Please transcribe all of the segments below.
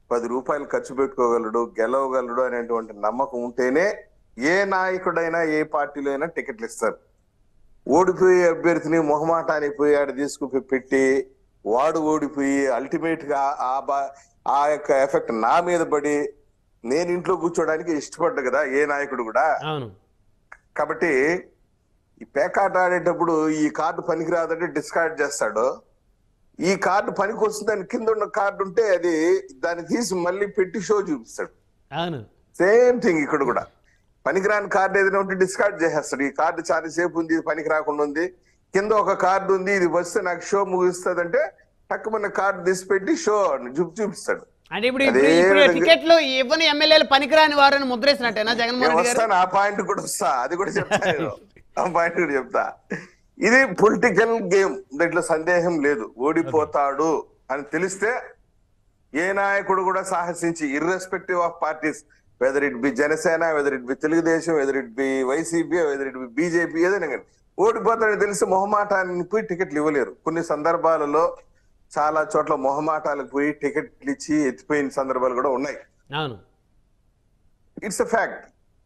పది రూపాయలు ఖర్చు పెట్టుకోగలడు గెలవగలడు అనేటువంటి నమ్మకం ఉంటేనే ఏ నాయకుడైనా ఏ పార్టీలో అయినా టికెట్లు ఇస్తారు ఓడిపోయే అభ్యర్థిని మొహమాటానికి పోయి ఆడ తీసుకుపోయి పెట్టి వాడు ఓడిపోయి అల్టిమేట్ గా ఆ బా- ఆ యొక్క ఎఫెక్ట్ నా మీద పడి నేను ఇంట్లో కూర్చోడానికి ఇష్టపడ్డా కదా ఏ నాయకుడు కూడా అవును కాబట్టి ఈ పేకాట ఆడేటప్పుడు ఈ కార్డు పనికిరాదంటే డిస్కార్డ్ చేస్తాడు ఈ కార్డు పనికి వస్తుంది దాని కింద ఉన్న కార్డు ఉంటే అది దాన్ని తీసి మళ్ళీ పెట్టి షో చూపిస్తాడు అవును సేమ్ థింగ్ ఇక్కడ కూడా పనికిరాని కార్డు ఏదైనా ఉంటే డిస్కార్డ్ చేసేస్తాడు ఈ కార్డు చాలా సేపు ఉంది ఇది పనికి రాకుండా ఉంది కింద ఒక కార్డు ఉంది ఇది వస్తే నాకు షో ముగిస్తుంది అంటే టక్కుమన్న కార్డు తీసి పెట్టి షో చూపి చూపిస్తాడు అంటే ఇప్పుడు ఇప్పుడు అదే ఇప్పుడు విధంగా- టికెట్లు ఇవ్వని ఎమ్మెల్యేలు పనికిరాని వారని ముద్రేసినట్టేనా నేను జగన్మోహన్ రెడ్డి గారు వస్తాను ఆ పాయింట్ కూడా వస్తా అది కూడా చెప్తా నేను. ఆ పాయింట్ కూడా చెప్తా ఇది పొలిటికల్ గేమ్ దీంట్లో సందేహం లేదు ఓడిపోతాడు అని తెలిస్తే ఏ నాయకుడు కూడా సాహసించి irrespective of parties whether it be Janasena whether it be Telugu Desam whether it be YCP whether it be BJP ఏదైనా కానీ ఓడిపోతాడని తెలిసి మొహమాటాన్ని పోయి టికెట్లు ఇవ్వలేరు కొన్ని సందర్భాలలో చాలా చోట్ల మొహమాటాలకు పోయి టికెట్లు ఇచ్చి ఎత్తిపోయిన సందర్భాలు కూడా ఉన్నాయి అవును ఇట్స్ ఎ ఫ్యాక్ట్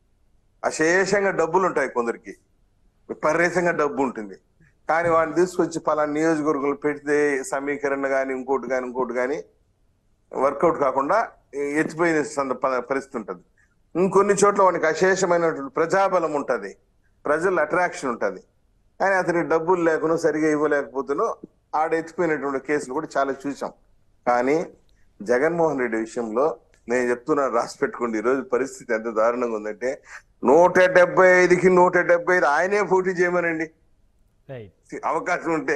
అశేషంగా డబ్బులు ఉంటాయి కొందరికి విపరీతంగా డబ్బు ఉంటుంది కానీ వాడిని తీసుకొచ్చి పలానా నియోజకవర్గంలో పెడితే సమీకరణ కానీ ఇంకోటి కానీ ఇంకోటి కానీ వర్కౌట్ కాకుండా ఎత్తిపోయిన సంద- ప- పరిస్థితి ఉంటుంది ఇంకొన్ని చోట్ల వానికి అశేషమైనటువంటి ప్రజాబలం ఉంటది ప్రజల అట్రాక్షన్ ఉంటది కానీ అతనికి డబ్బులు లేకుండా సరిగా ఇవ్వలేకపోతేనో ఆడ ఎత్తిపోయినటువంటి కేసులు కూడా చాలా చూసాం కానీ జగన్మోహన్ రెడ్డి విషయంలో నేను చెప్తున్నాను రాసి పెట్టుకోండి ఈ రోజు పరిస్థితి ఎంత దారుణంగా ఉందంటే నూట డెబ్బై ఐదుకి నూట డెబ్బై ఐదు ఆయనే పోటీ చేయమనండి రైట్ అవకాశం ఉంటే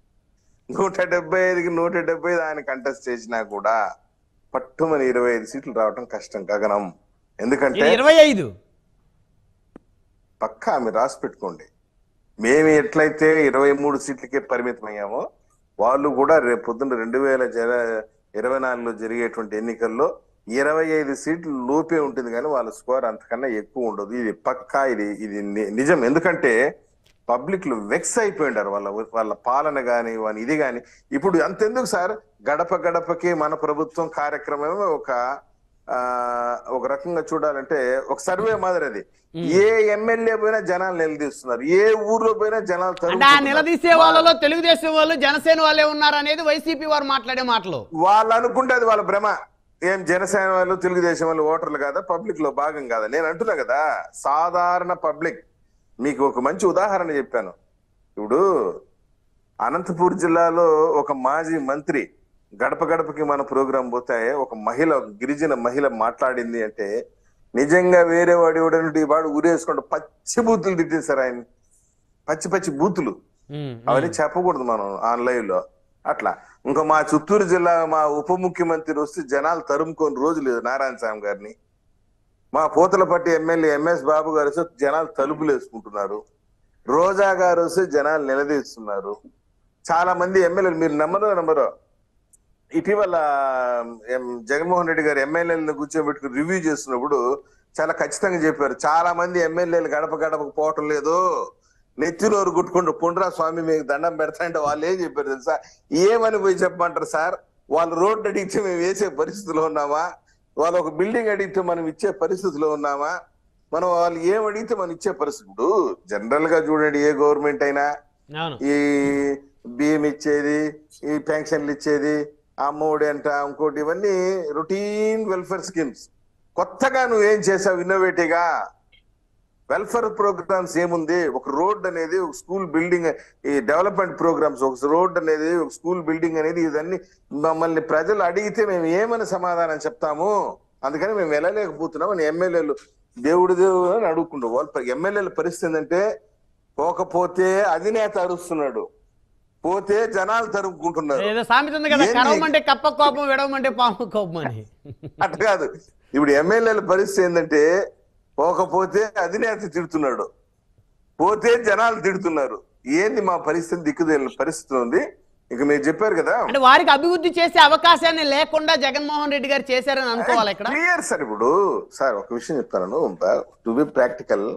నూట డెబ్బై ఐదుకి నూట డెబ్బై ఐదు ఆయన కంటెస్ట్ చేసినా కూడా పట్టుమని ఇరవై ఐదు సీట్లు రావటం కష్టం గగనం ఎందుకంటే ఇది ఇరవై ఐదు పక్కా మీరు రాసి పెట్టుకోండి మేము ఎట్లయితే ఇరవై మూడు సీట్లకే పరిమితం అయ్యామో వాళ్ళు కూడా రేపు పొద్దున్న రెండు వేల జర ఇరవై నాలుగులో జరిగేటువంటి ఎన్నికల్లో ఇరవై ఐదు సీట్లు లోపే ఉంటుంది కానీ వాళ్ళ స్కోర్ అంతకన్నా ఎక్కువ ఉండదు ఇది పక్కా ఇది ఇది ని- నిజం ఎందుకంటే పబ్లిక్ లో వెక్స్ అయిపోయిండారు వాళ్ళ వాళ్ళ పాలన గాని వాళ్ళ ఇది గాని ఇప్పుడు అంతెందుకు సార్ గడప గడపకి మన ప్రభుత్వం కార్యక్రమం ఒక ఆ ఒక రకంగా చూడాలంటే ఒక సర్వే మాదిరి అది ఏ ఎమ్మెల్యే పోయినా జనాలు నిలదీస్తున్నారు ఏ ఊర్లో పోయినా జనాలు అంటే ఆ తరుముకుంటున్నారు. నిలదీసే వాళ్ళలో తెలుగుదేశం వాళ్ళు జనసేన వాళ్ళే ఉన్నారు అనేది వైసీపీ వారు మాట్లాడే మాటలు వాళ్ళు అనుకుంటే అది వాళ్ళ భ్రమ ఏం జనసేన వాళ్ళు తెలుగుదేశం వాళ్ళు ఓటర్లు కాదా పబ్లిక్ లో భాగం కాదా నేను అంటున్నా కదా సాధారణ పబ్లిక్ మీకు ఒక మంచి ఉదాహరణ చెప్పాను ఇప్పుడు అనంతపూర్ జిల్లాలో ఒక మాజీ మంత్రి గడప గడపకి మన ప్రోగ్రాం పోతే ఒక మహిళ ఒక గిరిజన మహిళ మాట్లాడింది అంటే నిజంగా వేరే వాడు ఎవడంటే వాడు ఊరేసుకుంటూ పచ్చి బూతులు తిట్టేశారు ఆయన పచ్చి పచ్చి బూతులు ఉమ్, అవన్నీ చెప్పకూడదు మనం ఆన్లైన్ లో అట్లా ఇంకా మా చిత్తూరు జిల్లా మా ఉప ముఖ్యమంత్రి వస్తే జనాలు తరుముకొని రోజు లేదు నారాయణ స్వామి గారిని మా పూతలపట్టి ఎమ్మెల్యే ఎంఎస్ బాబు గారు వస్తే జనాలు తలుపులు వేసుకుంటున్నారు రోజా గారు వస్తే జనాలు నిలదీస్తున్నారు చాలా మంది ఎమ్మెల్యేలు మీరు నమ్మరో నమ్మరో ఇటీవల ఎం, జగన్మోహన్ రెడ్డి గారు ఎమ్మెల్యేలను కూర్చోబెట్టుకుని రివ్యూ చేస్తున్నప్పుడు చాలా ఖచ్చితంగా చెప్పారు చాలా మంది ఎమ్మెల్యేలు గడప గడపకు పోవటం లేదు నెత్తినోరు కుట్టుకుంటూ పుండ్రా స్వామి మీకు దండం పెడతా అంటే వాళ్ళు ఏం చెప్పారు తెలుసా ఏమని పోయి చెప్పమంటారు సార్ వాళ్ళు రోడ్డు అడిగితే మేము వేసే పరిస్థితిలో ఉన్నామా వాళ్ళు ఒక బిల్డింగ్ అడిగితే మనం ఇచ్చే పరిస్థితిలో ఉన్నామా మనం వాళ్ళు ఏం అడిగితే మనం ఇచ్చే పరిస్థితి ఇప్పుడు జనరల్ గా చూడండి ఏ గవర్నమెంట్ అయినా అవును ఈ బియ్యం ఇచ్చేది ఈ పెన్షన్లు ఇచ్చేది అమ్మఒడి అంట ఇంకోటి ఇవన్నీ రొటీన్ వెల్ఫేర్ స్కీమ్స్ కొత్తగా నువ్వు ఏం చేసావు ఇన్నోవేటివ్గా వెల్ఫేర్ ప్రోగ్రామ్స్ ఏముంది ఒక రోడ్ అనేది ఒక స్కూల్ బిల్డింగ్ ఈ డెవలప్మెంట్ ప్రోగ్రామ్స్ ఒక రోడ్ అనేది ఒక స్కూల్ బిల్డింగ్ అనేది ఇదన్నీ మమ్మల్ని ప్రజలు అడిగితే మేము ఏమని సమాధానం చెప్తాము అందుకని మేము వెళ్ళలేకపోతున్నాం అని ఎమ్మెల్యేలు దేవుడు దేవుడు అని అడుగుకుంటాం వాళ్ళు ఎమ్మెల్యేల పరిస్థితి ఏంటంటే పోకపోతే అధినేత అరుస్తున్నాడు పోతే జనాలు తరుముకుంటున్నారు ఏదో సామెత ఉంది కదా ఏంది? కరవమంటే కప్ప కోపం విడవమంటే పాము కోపం అని అట్లా కాదు ఇప్పుడు ఎమ్మెల్యేల పరిస్థితి ఏంటంటే పోకపోతే అధినేత తిడుతున్నాడు పోతే జనాలు తిడుతున్నారు ఏంది మా పరిస్థితి దిక్కుదేని పరిస్థితి ఉంది ఇక మీరు చెప్పారు కదా అంటే వారికి అభివృద్ధి చేసే అవకాశాన్ని లేకుండా జగన్మోహన్ రెడ్డి గారు చేశారని అనుకోవాలి ఇక్కడ క్లియర్ సార్ ఇప్పుడు సార్ ఒక విషయం చెప్తాను టు బి ప్రాక్టికల్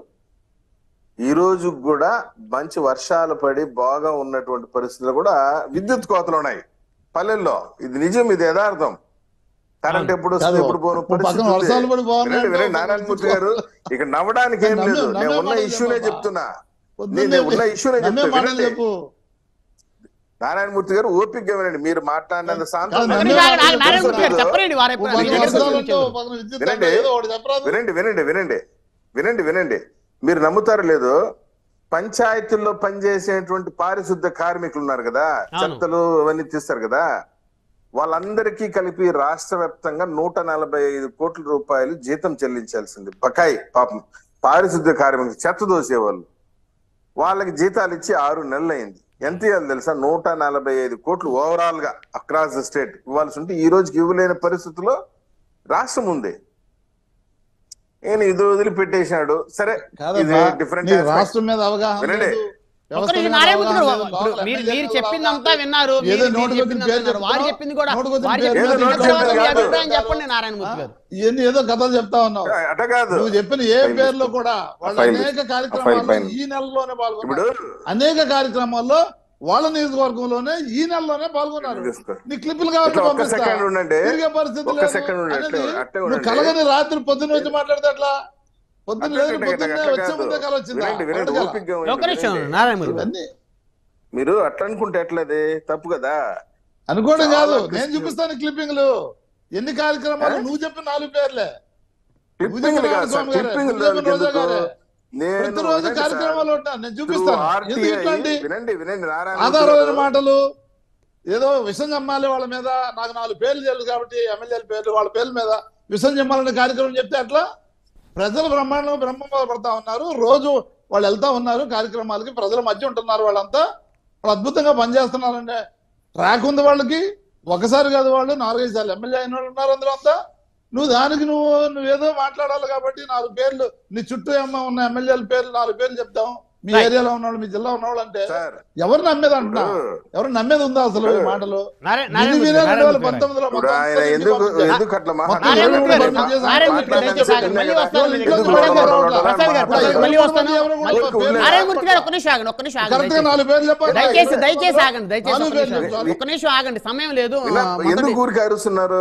ఈ రోజు కూడా మంచి వర్షాలు పడి బాగా ఉన్నటువంటి పరిస్థితులు కూడా విద్యుత్ కోతలు ఉన్నాయి పల్లెల్లో ఇది నిజం ఇది యథార్థం కరెంట్ ఎప్పుడు వస్తుంది కాదు. ఎప్పుడు పోను ఓ పక్కన పరిస్థితి ఉంది. వర్షాలు పడి బాగున్నాయి వినండి, వినండి, అంటే నారాయణమూర్తి గారు ఇక నవ్వడానికి ఏం నమ్మే- లేదు నమ్మే నేను ఉన్న మాటలు ఇష్యూనే చెప్పమ్మా. చెప్తున్నా పొద్దున్నే నేను ఉన్న ఇష్యూనే నమ్మే చెప్తున్నా మాటలు వినండి. చెప్పు నారాయణమూర్తి గారు ఓపిక వినండి మీరు మాట్లాడినంత శాంతం కాదు, ఒకరి నమ్మే ఆగండి, ఆగండి, మాటలు నారాయణమూర్తి గారు చెప్పు. చెప్పండి వారు ఓ ఎప్పుడు పక్కన మీ దగ్గర వర్షాలు సూచనలు ఉంటావు, చెప్పండి. పక్కన విద్యుత్ వినండి. ఉంటావు, ఏదో ఒకటి చెప్పరాదు వినండి వినండి వినండి వినండి వినండి మీరు నమ్ముతారు లేదు పంచాయతీల్లో పనిచేసేటువంటి పారిశుద్ధ కార్మికులు ఉన్నారు కదా అవును. చెత్తలు అవన్నీ తీస్తారు కదా వాళ్ళందరికీ కలిపి రాష్ట్ర వ్యాప్తంగా నూట నలభై ఐదు కోట్ల రూపాయలు జీతం చెల్లించాల్సింది బకాయి పాపం పారిశుద్ధ కార్మికులు చెత్త దోసేవాళ్ళు వాళ్ళకి జీతాలు ఇచ్చి ఆరు నెలలు అయింది ఎంత ఇవ్వాలి తెలుసా నూట నలభై ఐదు కోట్లు ఓవరాల్ గా అక్రాస్ ద స్టేట్ ఇవ్వాల్సి ఉంటే ఈ రోజుకి ఇవ్వలేని పరిస్థితిలో రాష్ట్రం ఉంది నేను ఇది వదిలిపెట్టేసినాడు సరే ఇది కాదమ్మా డిఫరెంట్ నీకు రాష్ట్రం మీద అవగాహన వినండి. లేదు వ్యవస్థ ఒక్కరికి మీద నారాయణమూర్తి గారు అవగాహన లేదు, ఇప్పుడు లోపల మీరు ఎమ్మెల్యే మీరు మీద చెప్పిందంతా అవగాహన విన్నారు లేదు. మీరు- ఏదో మీరు నోటికి వచ్చిన చెప్పిందంతా పేరు విన్నారు. వారు చెప్తున్నావు, చెప్పింది కూడా నోటికి వచ్చిన వారు పేరు చెప్పింది ఏదో కూడా నోటికి వచ్చిన మీ కాదు. అభిప్రాయం చెప్పండి నారాయణమూర్తి గారు ఇవన్నీ ఏదో కథలు చెప్తా ఉన్నావు అట కాదు నువ్వు చెప్పిన ఏ ఫైల్ పేర్లో తీసుకో. కూడా వాళ్ళు ఫైల్ అనేక తీసుకో. కార్యక్రమాల్లో ఫైల్ ఈ నెలలోనే ఇప్పుడు పాల్గొన్నారు అనేక కార్యక్రమాల్లో వాళ్ళ నియోజకవర్గంలోనే ఈ నెలలోనే పాల్గొన్నారు తీసుకో. నీ క్లిప్పులు కావాలి ఇట్లా ఒక్క పంపిస్తా. సెకండ్ ఉండండి. తిరిగే పరిస్థితి ఒక్క లేదు. సెకండ్ ఉండండి. అనేది అట్లే- అట్లే నువ్వు ఉండండి. కలగని రాత్రి పొద్దున్న వచ్చి మాట్లాడితే అట్లా పొద్దున్న అట్లా లేదు అట్లా పొద్దున్నే అట్లా వచ్చే కాదు. ముందే కల వచ్చిందా వినండి వినండి ఎవరికలా? ఓపికగా ఒక్క ఉండండి, నిమిషం వినండి. నారాయణమూర్తి గారు ఇవన్నీ మీరు అట్లా అనుకుంటే ఎట్లది తప్పు కదా అనుకోవడం చాలా కాదు కృషి. నేను చూపిస్తాను క్లిప్పింగ్లు ఎన్ని కార్యక్రమాలు ఏ? నువ్వు చెప్పిన నాలుగు పేర్లే క్లిప్పింగ్ నువ్వు కాదు సార్ చెప్పిన క్లిప్పింగ్ నువ్వు చెప్పిన రోజా గారే. నేను ప్రతిరోజు వినండి సార్. కార్యక్రమాలు ఉంటాను నేను Through చూపిస్తాను ఎందుకు RTI ఇట్లాంటి వినండి వినండి నారాయణ ఆధారమైన మాటలు ఏదో విషం చమ్మాలి వాళ్ళ మీద నాకు నాలుగు పేర్లు తెలుసు కాబట్టి ఎమ్మెల్యేల పేర్లు వాళ్ళ పేర్ల మీద విషం చమ్మాలనే కార్యక్రమం చెప్తే అట్లా ప్రజలు బ్రహ్మాండంగా బ్రహ్మం పడతా ఉన్నారు రోజు వాళ్ళు వెళ్తా ఉన్నారు కార్యక్రమాలకి ప్రజల మధ్య ఉంటున్నారు వాళ్ళంతా వాళ్ళు అద్భుతంగా పనిచేస్తున్నారంటే ట్రాక్ ఉంది వాళ్ళకి ఒకసారి కాదు వాళ్ళు నాలుగైదు సార్లు ఎమ్మెల్యే అయిన వాళ్ళు ఉన్నారు అందులో అంతా నువ్వు దానికి నువ్వు నువ్వేదో మాట్లాడాలి కాబట్టి నాలుగు పేర్లు నీ చుట్టూ ఏమో ఉన్న ఎమ్మెల్యేల పేర్లు నాలుగు పేర్లు చెప్తాం మీ Right. ఏరియాలో ఉన్నవాళ్ళు మీ జిల్లా ఉన్నవాళ్ళు అంటే సార్ ఎవరు నమ్మేది అంటున్నా ఇప్పుడు- ఎవరు నమ్మేది ఉందా అసలు ఈ మాటలు నారాయణ- ఇది నారాయణమూర్తి వినే గారు, రెండు వేల నారాయణమూర్తి గారు. పంతొమ్మిదిలో ఇప్పుడు మొత్తం ఆయన అందరికీ ఎందుకు పంపించారు. ఎందుకు అట్లా మొత్తం నారాయణమూర్తి గారు, నారాయణమూర్తి గారు, నారాయణమూర్తి గారు దయచేసి ఆగండి. మళ్ళీ వస్తాను మీ దగ్గరికి. ఇంట్లో ప్రసాద్ గారు, కూడా ప్రసాద్ గారు, ప్రసాద్ గారు, మళ్ళీ వస్తాను మళ్ళీ- ఊరికి ఉండలేదు. నారాయణమూర్తి గారు ఒక్క నిమిషం ఆగండి ఒక్క నిమిషం ఆగండి కరెక్ట్ గా దయచేసి. నాలుగు పేర్లు చెప్పండి దయచేసి దయచేసి ఆగండి దయచేసి నాలుగు ఒక్క పేర్లు నిమిషం చెప్పాలి. ఒక్క నిమిషం ఆగండి సమయం లేదు ఇలా మొదటి- ఎందుకు ఊరికి అరుస్తున్నారు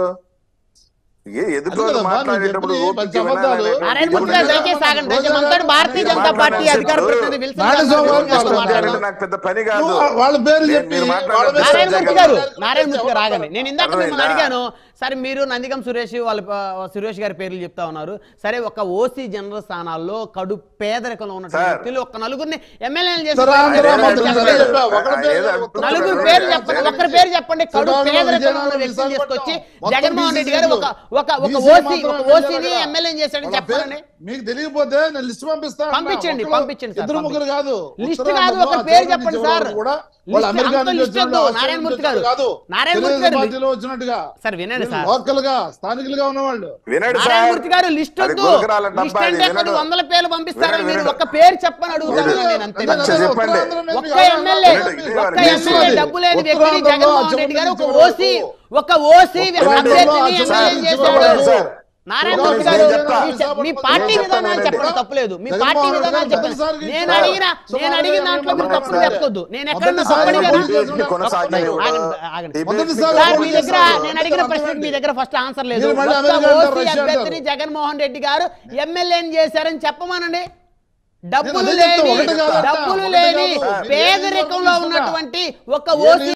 ఏ ఎదుటి వాళ్ళు అదే కదా, మాట్లాడేటప్పుడు నువ్వు ఓపిక చెప్పిన అబద్ధాలు. వినాలనే- నారాయణమూర్తి గారు దయచేసి ఆగండి దయచేసి రోజా మనతో గారు, భారతీయ నేను జనతా పార్టీ మాట్లాడాను అధికార సార్. ప్రతినిధి విల్సన్ నారాయణ గారు స్వామి గారితో గారు మాట్లాడదాం. అంటే నాకు పెద్ద పని కాదు నువ్వు వాళ్ళ పేర్లు నేను- చెప్పి మీరు వాళ్ళ మాట్లాడండి. మీద నారాయణమూర్తి జగన్ గారు గారు నారాయణమూర్తి గారు ఎవరు ఆగండి నేను ఇందాక మిమ్మల్ని అర్థమైందా? అడిగాను సరే మీరు నందిగం సురేష్ వాళ్ళ ఆ, సురేష్ గారి పేర్లు చెప్తా ఉన్నారు సరే ఒక ఓసీ జనరల్ స్థానాల్లో కడు పేదరికంలో ఉన్నటువంటి సార్. వ్యక్తులు ఒక నలుగురిని ఎమ్మెల్యేలు చేసి సరే, ఆంధ్ర ఆయన మంత్రులు ఏదో అదే చెప్పాడు. చెప్పా. ఒకరి ఆయన పేరు ఏదో కాదు, అనుకుంటున్నాడు. నలుగురు జగన్ పేరు గారు చెప్పండి జగన్ ఒక్కరి పేరు చెప్పండి కడు శ్రీకాకుళం, పేదరికంలో ఉన్న విజయనగరం, వ్యక్తిని తీసుకొచ్చి విశాఖపట్నం, జగన్మోహన్ రెడ్డి గారు ఒక ఒక ఒక BC ఓసీ మాత్రమే ఒక ఓసీని ఎమ్మెల్యేలుగా. ఎమ్మెల్యే చేశాడని వాళ్ళ పేరు- చెప్పాలండి మీకు తెలియకపోతే నేను లిస్ట్ పంపిస్తాను పంపించండి, ఒకళ్ళు, పంపించండి సార్, ఇద్దరు ముగ్గురు కాదు లిస్ట్ ఉత్తరాంధ్రలో కాదు, ఒక ఆ పేరు చివరి చెప్పండి నుంచి సార్. చివరి కూడా వాళ్ళు లిస్ట్ అమెరికా అంతా నుంచి లిస్ట్ వచ్చినట్టు, వద్దు, ఆస్ట్రేలియా నారాయణమూర్తి నుంచి గారు. కాదు నారాయణమూర్తి తెలుగుదేశం గారు. పార్టీలో వచ్చినట్టుగా సార్ వినండి సార్ లోకల్ గా స్థానికులుగా ఉన్నవాళ్ళు వినండి సార్ నారాయణమూర్తి గారు లిస్ట్ అది వద్దు గులకరాల లిస్ట్ డబ్బా అంటే ఇది, కొన్ని వినడు. వందల పేర్లు పంపిస్తారు వినడు, మీరు వినడు. ఒక్క పేరు చెప్పని అడుగుతాను వినడు. నేను అంతే అచ్చా, చెప్పండి. ఒక్క ఎమ్మెల్యే ఒక్క ఎమ్మెల్యే డబ్బు లేని వ్యక్తిని జగన్మోహన్ రెడ్డి గారు ఒక ఓసీ ఒక ఓసీ వినండి. అభ్యర్థిని సార్, ఎమ్మెల్యే చెప్పండి చేశాడు సార్. నారాయణమూర్తి నేను గారు చెప్తా. మీ- మీ పార్టీ నేను విధానాలు చెప్తాను, చెప్పండి వినండి. తప్పులేదు మీ జగన్మోహన్ పార్టీ రెడ్డి విధానాలు గారు చెప్పండి మొదటిసారిగా నేను ఇచ్చారు. అడిగిన నేను అడిగిన దాంట్లో మీరు తప్పులు మొదటిసారి- చెప్పొద్దు నేను ఎక్కడ మొదటిసారి తప్పు అడిగాను మొదటిసారి కొనసాగిన ఆగండి, ఆగండి. మొదటిసారి సార్ మీ పోటీ దగ్గర చేస్తారు. నేను అడిగిన ప్రశ్నకి మీ దగ్గర ఫస్ట్ ఆన్సర్ లేదు మీరు మళ్ళీ ఒక్క అమెరికా అంటారు, ఓసీ రష్యా అభ్యర్థిని అంటారు. జగన్మోహన్ రెడ్డి గారు ఎమ్మెల్యేని చేశారని చెప్పమానండి డబ్బులు నేను అదే చెప్తా, లేని ఒకటి కాదట, డబ్బులు ఒకటి లేని కాదు. పేదరికంలో ఉన్నటువంటి ఒక ఏ ఓసీ